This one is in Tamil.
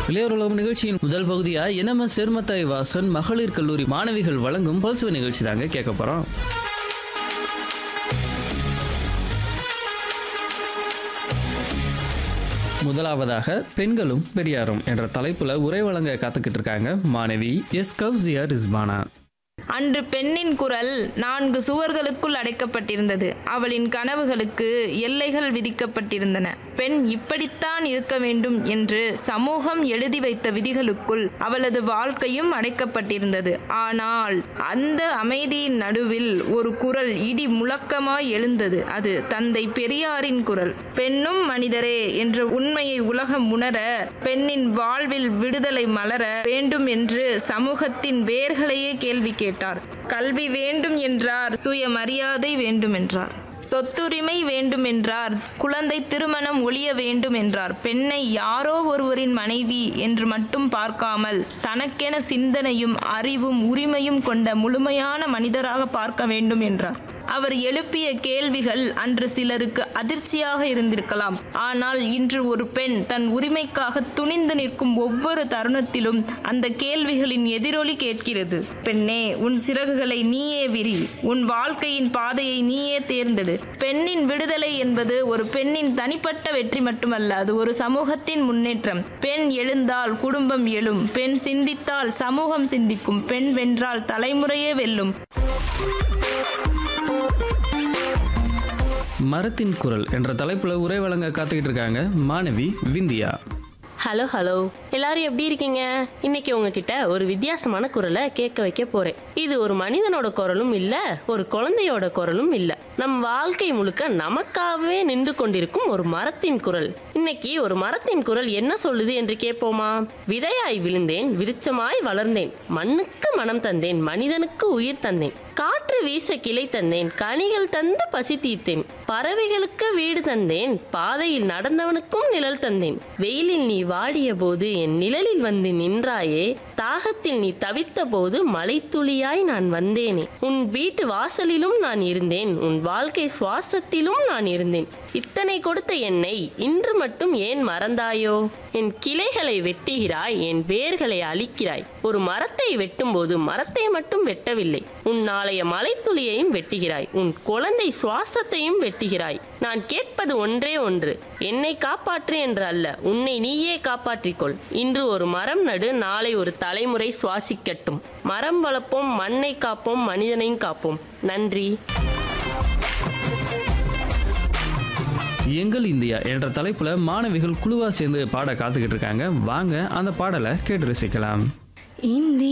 இளையோருலகம் நிகழ்ச்சியின் முதல் பகுதியா என்னம சேர்மத்தாய் வாசன் மகளிர் கல்லூரி மாணவிகள் வழங்கும் பல்சுவை நிகழ்ச்சி தாங்க கேட்க போறோம் முதலாவதாக பெண்களும் பெரியாரும் என்ற தலைப்புல உரை வழங்க காத்துக்கிட்டு இருக்காங்க மாணவி எஸ் கவ்சியா ரிஸ்பானா அன்று பெண்ணின் குரல் நான்கு சுவர்களுக்குள் அடைக்கப்பட்டிருந்தது அவளின் கனவுகளுக்கு எல்லைகள் விதிக்கப்பட்டிருந்தன பெண் இப்படித்தான் இருக்க வேண்டும் என்று சமூகம் எழுதி வைத்த விதிகளுக்குள் அவளது வாழ்க்கையும் அடைக்கப்பட்டிருந்தது ஆனால் அந்த அமைதியின் நடுவில் ஒரு குரல் இடி முழக்கமாய் எழுந்தது அது தந்தை பெரியாரின் குரல் பெண்ணும் மனிதரே என்ற உண்மையை உலகம் உணர பெண்ணின் வாழ்வில் விடுதலை மலர வேண்டும் என்று சமூகத்தின் வேர்களையே கேள்வி கேட்டார் கல்வி வேண்டும் என்றார் சுயமரியாதை வேண்டும் என்றார் சொத்துரிமை வேண்டும் என்றார் குழந்தை திருமணம் ஒழிய வேண்டும் என்றார் பெண்ணை யாரோ ஒருவரின் மனைவி என்று மட்டும் பார்க்காமல் தனக்கென சிந்தனையும் அறிவும் உரிமையும் கொண்ட முழுமையான மனிதராக பார்க்க வேண்டும் என்றார் அவர் எழுப்பிய கேள்விகள் அன்று சிலருக்கு அதிர்ச்சியாக இருந்திருக்கலாம் ஆனால் இன்று ஒரு பெண் தன் உரிமைக்காக துணிந்து நிற்கும் ஒவ்வொரு தருணத்திலும் அந்த கேள்விகளின் எதிரொலி கேட்கிறது பெண்ணே உன் சிறகுகளை நீயே விரி உன் வாழ்க்கையின் பாதையை நீயே தேர்ந்தெடு பெண்ணின் விடுதலை என்பது ஒரு பெண்ணின் தனிப்பட்ட வெற்றி மட்டுமல்ல அது ஒரு சமூகத்தின் முன்னேற்றம் பெண் எழுந்தால் குடும்பம் எழும் பெண் சிந்தித்தால் சமூகம் சிந்திக்கும் பெண் வென்றால் தலைமுறையே வெல்லும் மரத்தின் குரல் என்ற தலைப்புல உரை வழங்க காத்துக்கிட்டு இருக்காங்க மாணவி விந்தியா ஹலோ ஹலோ எல்லாரும் எப்படி இருக்கீங்க இன்னைக்கு உங்ககிட்ட ஒரு வித்தியாசமான குரலை கேட்க வைக்க போறேன் இது ஒரு மனிதனோட குரலும் இல்ல ஒரு குழந்தையோட குரலும் இல்ல நம் வாழ்க்கை முழுக்க நமக்காகவே நின்று கொண்டிருக்கும் ஒரு மரத்தின் குரல் இன்னைக்கு ஒரு மரத்தின் குரல் என்ன சொல்லுது என்று கேட்போமா விதையாய் விழுந்தேன் விருச்சமாய் வளர்ந்தேன் மண்ணுக்கு மனம் தந்தேன் மனிதனுக்கு உயிர் தந்தேன் காற்று வீச கிளை தந்தேன் கனிகள் தந்து பசி தீர்த்தேன் பறவைகளுக்கு வீடு தந்தேன் பாதையில் நடந்தவனுக்கும் நிழல் தந்தேன் வெயிலில் நீ வாடிய போது என் நிழலில் வந்து நின்றாயே தாகத்தில் நீ தவித்த போது மலைத்துளியாய் நான் வந்தேனே உன் வீட்டு வாசலிலும் நான் இருந்தேன் உன் வாழ்க்கை சுவாசத்திலும் நான் இருந்தேன் இத்தனை கொடுத்த என்னை இன்று மட்டும் ஏன் மறந்தாயோ என் கிளைகளை வெட்டுகிறாய் என் வேர்களை அழிக்கிறாய் ஒரு மரத்தை வெட்டும்போது மரத்தை மட்டும் வெட்டவில்லை உன் நாளைய மலைத்துளியையும் வெட்டுகிறாய் உன் குழந்தை சுவாசத்தையும் வெட்டுகிறாய் நான் கேட்பது ஒன்றே ஒன்று என்னை காப்பாற்று என்று அல்ல உன்னை நீயே காப்பாற்றிக்கொள் இன்று ஒரு மரம் நடு நாளை ஒரு தலைமுறை சுவாசிக்கட்டும் மரம் வளர்ப்போம் மண்ணை காப்போம் மனிதனையும் காப்போம் நன்றி எங்கள் இந்தியா என்ற தலைப்புல மாணவிகள் குழுவா சேர்ந்து பாட காத்துக்கிட்டு இருக்காங்க வாங்க அந்த பாடலை கேட்டு ரசிக்கலாம் இந்திய